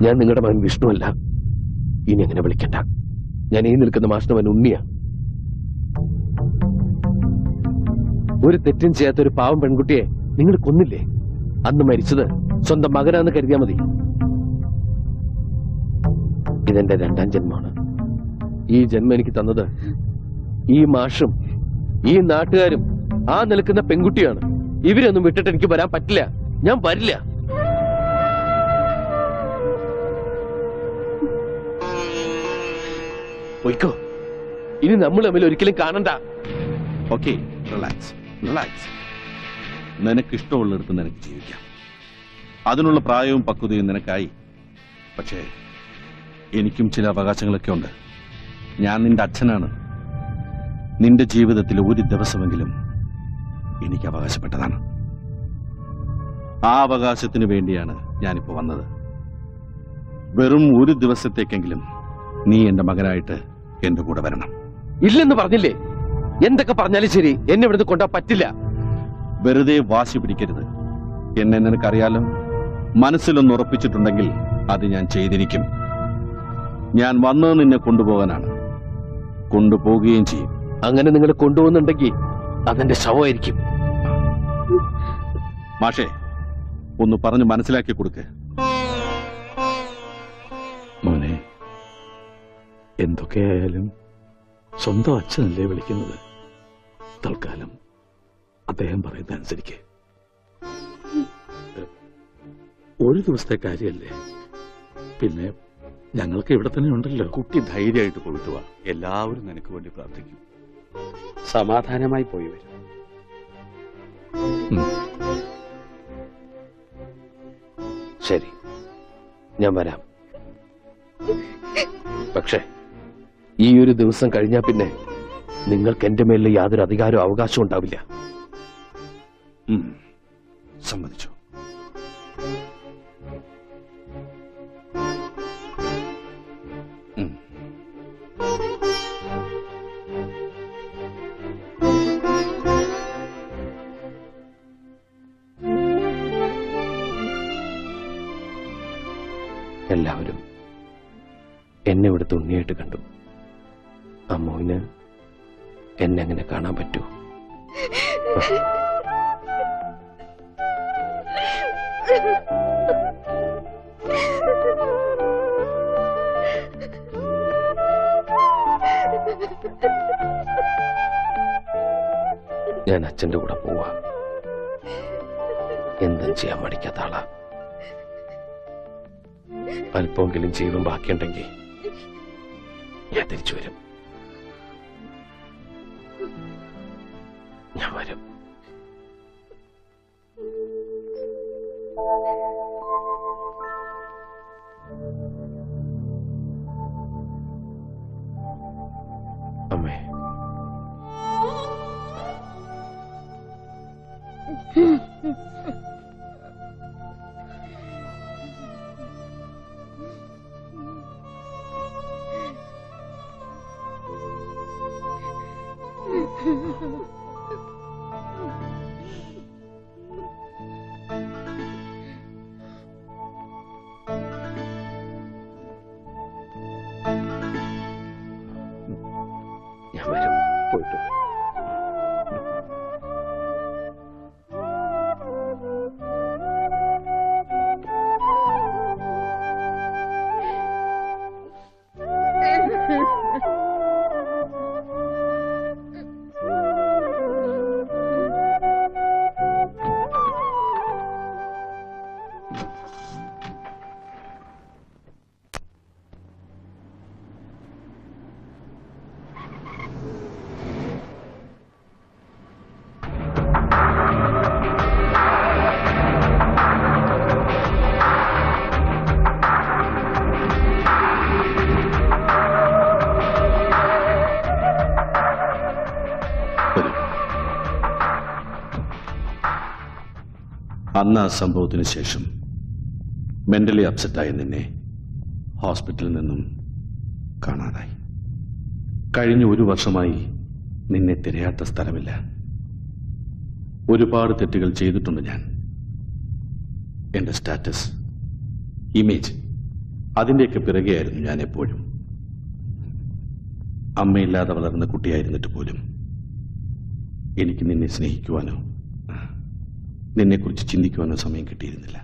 ഞാൻ നിങ്ങളുടെ മകൻ വിഷ്ണുവല്ല ഇനി അങ്ങനെ വിളിക്കണ്ട ഞാൻ ഈ നിൽക്കുന്ന മാഷിന്റെ മകൻ ഉണ്ണിയാ ഒരു തെറ്റും ചെയ്യാത്ത ഒരു പാവം പെൺകുട്ടിയെ നിങ്ങൾ കൊന്നില്ലേ അന്ന് മരിച്ചത് സ്വന്തം മകനാന്ന് കരുതിയാ മതി ഇതെന്റെ രണ്ടാം ജന്മമാണ് ഈ ജന്മം എനിക്ക് തന്നത് ഈ മാഷും ഈ നാട്ടുകാരും ആ നിൽക്കുന്ന പെൺകുട്ടിയാണ് ഇവരൊന്നും വിട്ടിട്ട് എനിക്ക് വരാൻ പറ്റില്ല ഞാൻ വരില്ല പൊയ്ക്കോ ഇനി നമ്മൾ തമ്മിൽ ഒരിക്കലും കാണണ്ട ഓക്കെ റിലാക്സ് റിലാക്സ് നിനക്ക് ഇഷ്ടമുള്ളിടത്ത് നിനക്ക് ജീവിക്കാം അതിനുള്ള പ്രായവും പക്വതയും നിനക്കായി പക്ഷേ എനിക്കും ചില അവകാശങ്ങളൊക്കെ ഉണ്ട് ഞാൻ നിന്റെ അച്ഛനാണ് നിന്റെ ജീവിതത്തിൽ ഒരു ദിവസമെങ്കിലും എനിക്ക് അവകാശപ്പെട്ടതാണ് ആ അവകാശത്തിന് വേണ്ടിയാണ് ഞാനിപ്പോ വന്നത് വെറും ഒരു ദിവസത്തേക്കെങ്കിലും നീ എന്റെ മകനായിട്ട് എന്റെ കൂടെ വരണം ഇല്ലെന്ന് പറഞ്ഞില്ലേ എന്തൊക്കെ പറഞ്ഞാലും ശരി എന്നെ ഇവിടുന്ന് കൊണ്ടാ പറ്റില്ല വെറുതെ വാശി പിടിക്കരുത് എന്നെ നിനക്കറിയാലോ മനസ്സിലൊന്ന് ഉറപ്പിച്ചിട്ടുണ്ടെങ്കിൽ അത് ഞാൻ ചെയ്തിരിക്കും ഞാൻ വന്നത് നിന്നെ കൊണ്ടുപോകാനാണ് കൊണ്ടുപോവുകയും ചെയ്യും അങ്ങനെ നിങ്ങൾ കൊണ്ടുപോകുന്നുണ്ടെങ്കിൽ അതെന്റെ ശവമായിരിക്കും മാഷേ ഒന്ന് പറഞ്ഞ് മനസ്സിലാക്കി കൊടുക്ക് മോനെ എന്തൊക്കെയായാലും സ്വന്തം അച്ഛനല്ലേ വിളിക്കുന്നത് തൽക്കാലം അദ്ദേഹം പറയുന്ന അനുസരിക്ക് ഒരു ദിവസത്തെ കാര്യമല്ലേ പിന്നെ ഞങ്ങൾക്ക് ഇവിടെ തന്നെ ഉണ്ടല്ലോ കുട്ടി ധൈര്യമായിട്ട് പോയിട്ട് വാ എല്ലാവരും നിനക്ക് വേണ്ടി പ്രാർത്ഥിക്കും സമാധാനമായി പോയി വരും ശരി ഞാൻ വരാം പക്ഷേ ഈ ഒരു ദിവസം കഴിഞ്ഞാൽ പിന്നെ നിങ്ങൾക്ക് എന്റെ മേലിൽ യാതൊരു അധികാരവും അവകാശവും ഉണ്ടാവില്ല ഉം. സമ്മതിച്ചു ഉം. എല്ലാവരും എന്നെ ഇവിടുത്തെ ഉണ്ണിയായിട്ട് കണ്ടു അമ്മുവിന് എന്നെ അങ്ങനെ കാണാൻ പറ്റൂ ഞാൻ അച്ഛന്റെ കൂടെ പോവാ എന്തും ചെയ്യാൻ മടിക്കാത്ത ആളാ അല്പമെങ്കിലും ജീവൻ ബാക്കിയുണ്ടെങ്കിൽ ഞാൻ തിരിച്ചു വരും ഞാൻ വരും അമ്മേ ഞാൻ വരും പോയിട്ട് വരാം. വരൂ. അന്ന് ആ സംഭവത്തിന് ശേഷം മെന്റലി അപ്സെറ്റായ നിന്നെ ഹോസ്പിറ്റലിൽ നിന്നും കാണാതായി കഴിഞ്ഞ ഒരു വർഷമായി നിന്നെ തിരയാത്ത സ്ഥലമില്ല ഒരുപാട് തെറ്റുകൾ ചെയ്തിട്ടുണ്ട് ഞാൻ എന്റെ സ്റ്റാറ്റസ് ഇമേജ് അതിന്റെയൊക്കെ പിറകെയായിരുന്നു ഞാൻ എപ്പോഴും അമ്മയില്ലാതെ വളർന്ന കുട്ടിയായിരുന്നിട്ട് പോലും എനിക്ക് നിന്നെ സ്നേഹിക്കുവാനോ നിന്നെക്കുറിച്ച് ചിന്തിക്കുവാനോ സമയം കിട്ടിയിരുന്നില്ല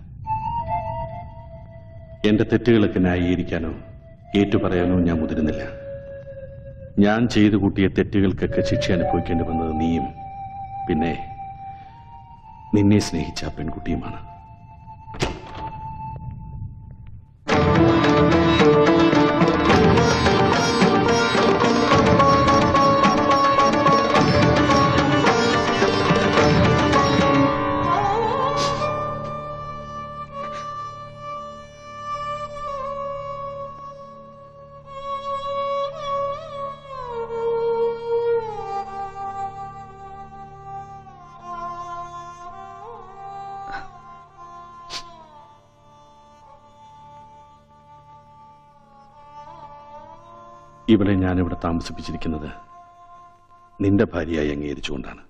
എന്റെ തെറ്റുകളൊക്കെ ന്യായീകരിക്കാനോ ഏറ്റുപറയാനോ ഞാൻ മുതിരുന്നില്ല ഞാൻ ചെയ്തു കൂട്ടിയ തെറ്റുകൾക്കൊക്കെ ശിക്ഷ അനുഭവിക്കേണ്ടി വന്നത് നീയും പിന്നെ നിന്നെ സ്നേഹിച്ച ആ പെൺകുട്ടിയുമാണ് ഇവളെ ഞാനിവിടെ താമസിപ്പിച്ചിരിക്കുന്നത് നിന്റെ ഭാര്യയായി അംഗീകരിച്ചുകൊണ്ടാണ്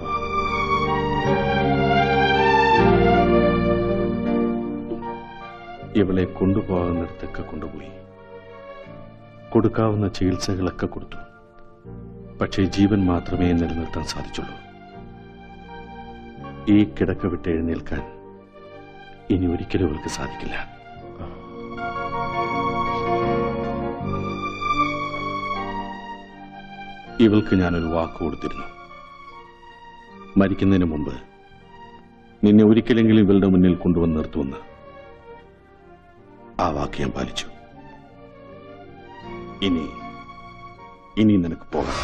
ഇവളെ കൊണ്ടുപോകുന്നിടത്തൊക്കെ കൊണ്ടുപോയി കൊടുക്കാവുന്ന ചികിത്സകളൊക്കെ കൊടുത്തു പക്ഷേ ജീവൻ മാത്രമേ നിലനിർത്താൻ സാധിച്ചുള്ളൂ ഈ കിടക്ക വിട്ട് എഴുന്നേൽക്കാൻ ഇനി ഒരിക്കലും ഇവൾക്ക് സാധിക്കില്ല ഇവൾക്ക് ഞാനൊരു വാക്ക് കൊടുത്തിരുന്നു മരിക്കുന്നതിന് മുമ്പ് നിന്നെ ഒരിക്കലെങ്കിലും ഇവളുടെ മുന്നിൽ കൊണ്ടുവന്ന് നിർത്തുമെന്ന് ആ വാക്ക് ഞാൻ പാലിച്ചു ഇനി ഇനി നിനക്ക് പോകാം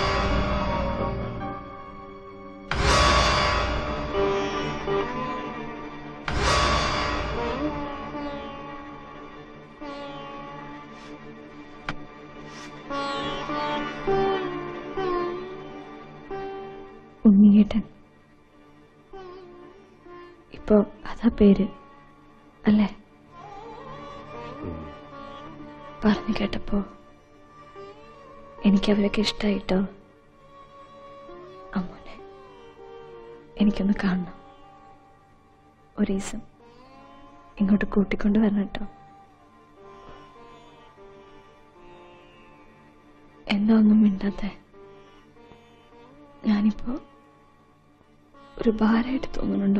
ഉണ്ണിയേട്ടൻ ഇപ്പോ അതാ പേര് അല്ലേ പറഞ്ഞു കേട്ടപ്പോ എനിക്ക് അവരൊക്കെ ഇഷ്ടായിട്ടോ അമ്മോനെ എനിക്കൊന്ന് കാണണം ഒരു ദിവസം ഇങ്ങോട്ട് കൂട്ടിക്കൊണ്ട് വരണം കേട്ടോ എന്താ ഒന്നും മിണ്ടാത്തേ ഞാനിപ്പോ ഒരു ഭാരമായിട്ട് തോന്നുന്നുണ്ടോ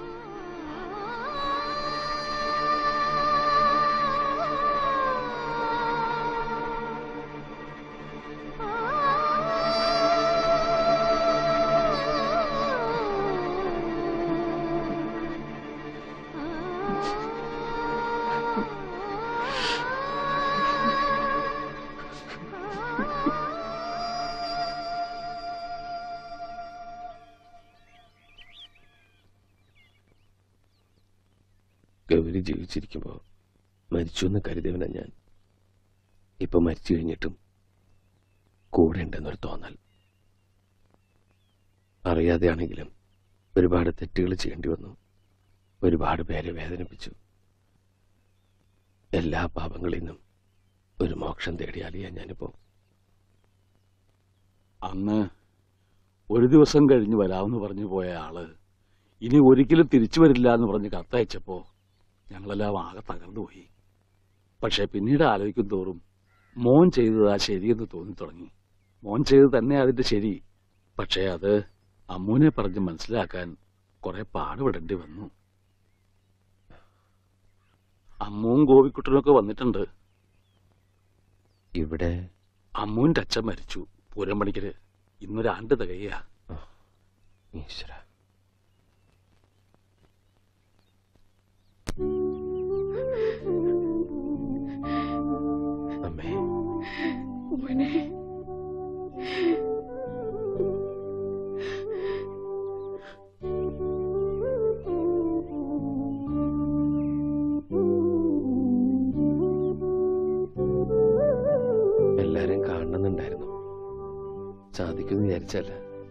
ഗൗരി ജീവിച്ചിരിക്കുമ്പോ മരിച്ചു എന്ന് കരുതിയവനാ ഞാൻ ഇപ്പൊ മരിച്ചു കഴിഞ്ഞിട്ടും കൂടെ ഉണ്ടെന്നൊരു തോന്നൽ അറിയാതെയാണെങ്കിലും ഒരുപാട് തെറ്റുകൾ ചെയ്യേണ്ടി വന്നു ഒരുപാട് പേരെ വേദനിപ്പിച്ചു എല്ലാ പാപങ്ങളിൽ നിന്നും ഒരു മോക്ഷം തേടിയാലിയാ ഞാനിപ്പോ അന്ന് ഒരു ദിവസം കഴിഞ്ഞ് വരാമെന്ന് പറഞ്ഞു പോയ ആള് ഇനി ഒരിക്കലും തിരിച്ചു വരില്ല എന്ന് പറഞ്ഞ് കത്തയച്ചപ്പോ ഞങ്ങളെല്ലാം ആകെ തകർന്നു പോയി പക്ഷെ പിന്നീട് ആലോചിക്കും തോറും മോൻ ചെയ്തതാ ശരിയെന്ന് തോന്നി തുടങ്ങി മോൻ ചെയ്തത് തന്നെ അതിന്റെ ശരി പക്ഷേ അത് അമ്മൂനെ പറഞ്ഞ് മനസ്സിലാക്കാൻ കുറെ പാടുപെടേണ്ടി വന്നു അമ്മുവും ഗോപിക്കുട്ടനൊക്കെ വന്നിട്ടുണ്ട് ഇവിടെ അമ്മൂന്റെ അച്ഛൻ മരിച്ചു പൂരം പണിക്കര് ഇന്നൊരാണ്ട് തികയ്യ ഈശ്വര അമ്മേ മോനെ എല്ലാരും കാണണമെന്നുണ്ടായിരുന്നു സാധിക്കുമെന്ന് വിചാരിച്ചല്ല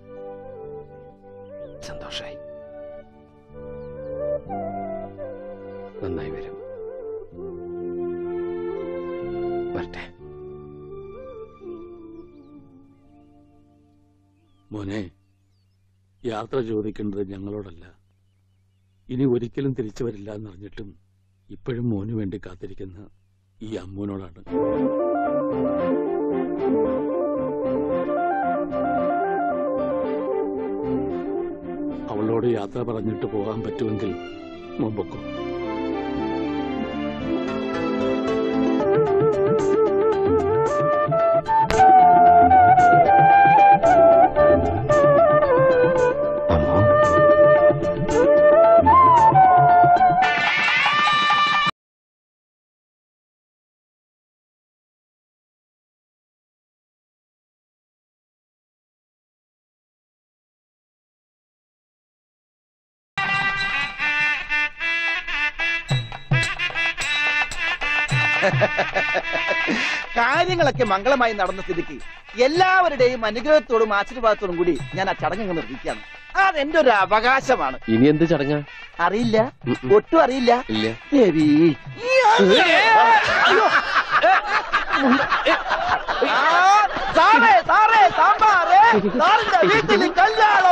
സന്തോഷായി നന്നായി വരും വരട്ടെ മോനെ യാത്ര ചോദിക്കേണ്ടത് ഞങ്ങളോടല്ല ഇനി ഒരിക്കലും തിരിച്ചു വരില്ല എന്നറിഞ്ഞിട്ടും ഇപ്പോഴും മോന് വേണ്ടി കാത്തിരിക്കുന്ന ഈ അമ്മുവിനോടാണ് അവളോട് യാത്ര പറഞ്ഞിട്ട് പോകാൻ പറ്റുമെങ്കിൽ മുമ്പൊക്കെ കാര്യങ്ങളൊക്കെ മംഗളമായി നടന്ന സ്ഥിതിക്ക് എല്ലാവരുടെയും അനുഗ്രഹത്തോടും ആശീർവാദത്തോടും കൂടി ഞാൻ ആ ചടങ്ങ് അങ്ങ് നിർത്തിക്കുകയാണ് അതെന്റെ ഒരു അവകാശമാണ് ഇനി എന്ത് ചടങ്ങാ അറിയില്ല ഉം ഉം. ഒട്ടും അറിയില്ല ഇല്ല ദേവി ആ, സാറേ സാറേ സാമ്പാറേ സാറിന്റെ വീട്ടിൽ കല്യാണം